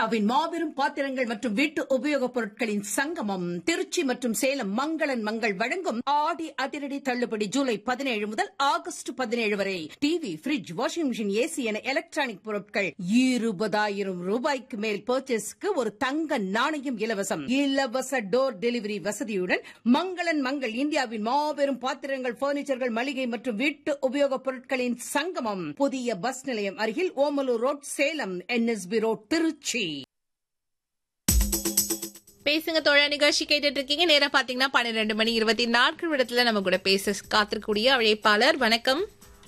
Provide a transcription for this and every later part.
இந்தியாவின் மாபெரும் பாத்திரங்கள் மற்றும் வீட்டு உபயோகப் பொருட்களின் சங்கமம் திருச்சி மற்றும் சேலம் மங்களன் மங்கள் வழங்கும் ஆடி அதிரடி தள்ளுபடி ஜூலை பதினேழு முதல் ஆகஸ்ட் பதினேழு வரை TV fridge washing machine AC என எலக்ட்ரானிக் பொருட்கள் இருபதாயிரம் ரூபாய்க்கு மேல் பர்ச்சேஸ்க்கு ஒரு தங்க நாணயம் இலவசம் இலவச டோர் டெலிவரி வசதியுடன் மங்களன் மங்கள் இந்தியாவின் மாபெரும் பாத்திரங்கள் பர்னிச்சர்கள் மளிகை மற்றும் வீட்டு உபயோகப் பொருட்களின் சங்கமம் புதிய பஸ் நிலையம் அருகில் Omalur road Salem NSP road Trichy பேசுங்க தோழ நிகழ்ச்சி கேட்டுட்டு இருக்கீங்க நேரம் பாத்தீங்கன்னா பன்னிரெண்டு மணி இருபத்தி நான்கு நிமிடத்துல நம்ம கூட பேச காத்திருக்கக்கூடிய அழைப்பாளர் வணக்கம்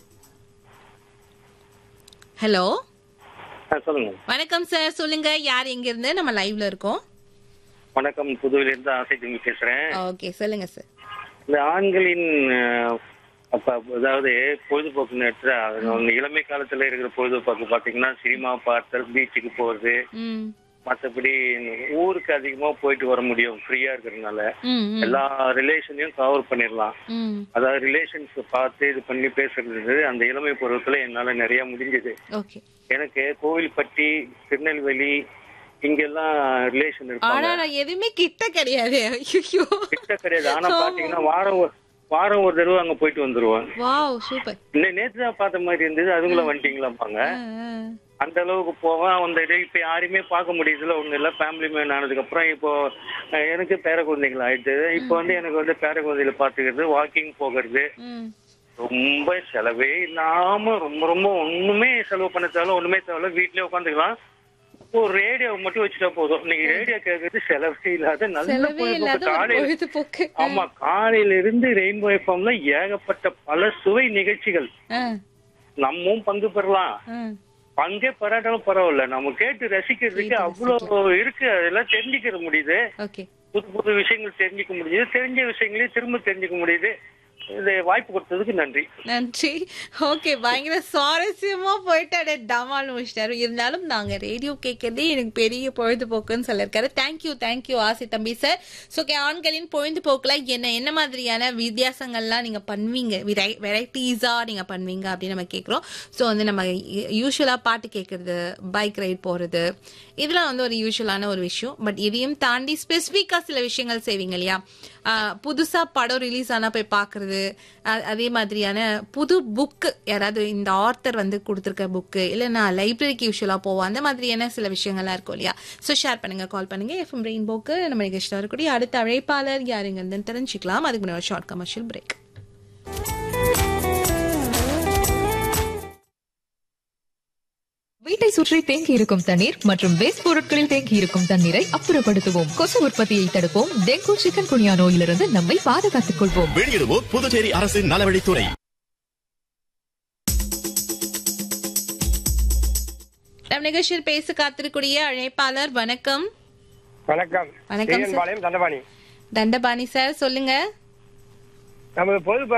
ஹலோ ஆ, சொல்லுங்க வணக்கம் சார் சொல்லுங்க யார் எங்க இருந்து நம்ம லைவ்ல இருக்கோம் வணக்கம் புதுவையில இருந்து ஆசை தம்பி பேசுறேன் ஓகே சொல்லுங்க சார் இந்த ஆண்களின் அஹ், அப்ப அதாவது பொழுதுபோக்குன்னு எடுத்துட்டா அவங்க இளமை காலத்துல இருக்கிற பொழுதுபோக்கு பாத்தீங்கன்னா சினிமா பார்த்தல் பீச்சுக்கு போறது ம் மத்தபடி ஊருக்கு அதிகமா போயிட்டு வர முடியும் ஃப்ரீயா இருக்கிறதுனால ம் ம், எல்லா ரிலேஷனையும் கவர் பண்ணிடலாம் ம் அதாவது ரிலேஷன்ஸ் பார்த்து இது பண்ணி பேசுறது அந்த இளமை பருவத்துல என்னால நிறைய முடிஞ்சது ஓகே எனக்கு கோவில்பட்டி திருநெல்வேலி இங்கெல்லாம் ரிலேஷன் இருப்பாங்க ஆனா நான் எதுவுமே கிட்ட கிடையாது ஐயோ கிட்ட கிடையாது ஆனா பாத்தீங்கன்னா வாரம் ஒரு வாரம் ஒரு தடவை அங்க போயிட்டு வந்துருவோம் வாவ் சூப்பர் இல்ல நேத்து தான் பார்த்த மாதிரி இருந்தது அதுங்களும் வந்துட்டீங்களாப்பாங்க அந்த அளவுக்கு போவேன் அந்த இது இப்ப யாரையுமே பார்க்க முடியுதுல ஒண்ணு இல்ல ஃபேமிலி மேன் ஆனதுக்கு அப்புறம் இப்போ அஹ், எனக்கு பேர குழந்தைகள் ஆயிடுது இப்போ வந்து எனக்கு வந்து பேர குழந்தைகளை பாத்துக்கிறது வாக்கிங் போகிறது ம் ரொம்ப செலவே இல்லாம ரொம்ப ரொம்ப ஒண்ணுமே செலவு பண்ண தேவையில்ல ஒண்ணுமே தேவையில்ல வீட்லயே உட்காந்துக்கலாம் ஒரு ரேடியோ மட்டும் வச்சுட்டா போதும் இன்னைக்கு ரேடியோ கேட்கறது செலவே இல்லாத நல்ல செலவே இல்லாத பொழுதுபோக்கு ஒரு காலையில பொழுதுபோக்கு ஆமா காலையில இருந்து ரெயின்போ எஃப்எம்ல ஏகப்பட்ட பல சுவை நிகழ்ச்சிகள் ஆ, நம்மவும் பங்கு பெறலாம் ஆ. பங்கே பெறாட்டாலும் பரவாயில்ல நம்ம கேட்டு ரசிக்கிறதுக்கு அவ்வளவு இருக்கு அதெல்லாம் தெரிஞ்சுக்கிற முடியுது ஓகே புது புது விஷயங்கள் தெரிஞ்சுக்க முடியுது தெரிஞ்ச விஷயங்களையும் திரும்ப தெரிஞ்சுக்க முடியுது இது வாய்ப்பு கொடுத்ததுக்கு நன்றி நன்றி ஓகே பயங்கர சுவாரஸ்யமா போயிட்டாரு டமால் முடிச்சிட்டாரு இருந்தாலும் நாங்க ரேடியோ கேட்கறதே எனக்கு பெரிய பொழுதுபோக்குன்னு சொல்லியிருக்காரு தேங்க்யூ தேங்க்யூ ஆசி தம்பி சார் ஸோ ஓகே ஆண்களின் பொழுதுபோக்குல என்ன என்ன மாதிரியான வித்தியாசங்கள்லாம் நீங்க பண்ணுவீங்க வெரைட்டிஸா நீங்க பண்ணுவீங்க அப்படின்னு நம்ம கேட்குறோம் ஸோ வந்து நம்ம யூஸ்வலா பாட்டு கேட்கறது பைக் ரைட் போறது இதெல்லாம் வந்து ஒரு யூஸ்வலான ஒரு விஷயம் பட் இதையும் தாண்டி ஸ்பெசிஃபிக்கா சில விஷயங்கள் செய்வீங்க இல்லையா ஆஹ் புதுசா படம் ரிலீஸ் ஆனா போய் பாக்குறது அ- அதே மாதிரியான புது புக்கு யாராவது இந்த ஆர்த்தர் வந்து கொடுத்துருக்க புக்கு இல்ல நான் லைப்ரரிக்கு யூஸ்வலா போவோம் அந்த மாதிரியான சில விஷயங்கள்லாம் இருக்கும் இல்லையா ஸோ ஷேர் பண்ணுங்க கால் பண்ணுங்க எஃப்எம் ரெயின்போக்கு நம்ம நிகழ்ச்சியில் வரக்கூடிய அடுத்த அழைப்பாளர் யாருங்கன்னு தெரிஞ்சுக்கலாம் அதுக்கு முன்னாடி ஷார்ட் கமர்ஷியல் பிரேக் வீட்டை சுற்றி தேங்கி இருக்கும் தண்ணீர் மற்றும் வேஸ்ட் பொருட்களில் தேங்கி இருக்கும் தண்ணீரை அப்புறப்படுத்துவோம் கொசு உற்பத்தியை தடுப்போம் டெங்கு சிக்கன் குனியா நோயிலிருந்து நம்மை பாதுகாத்துக் கொள்வோம் வெளியிடுவோர் புதுச்சேரி அரசின் நலவழித்துறை நம் நிகழ்ச்சியில் பேச காத்திருக்கூடிய அழைப்பாளர் வணக்கம் வணக்கம் வணக்கம் சார். பாளையம் தண்டபாணி தண்டபாணி சார் சொல்லுங்க நமது பொது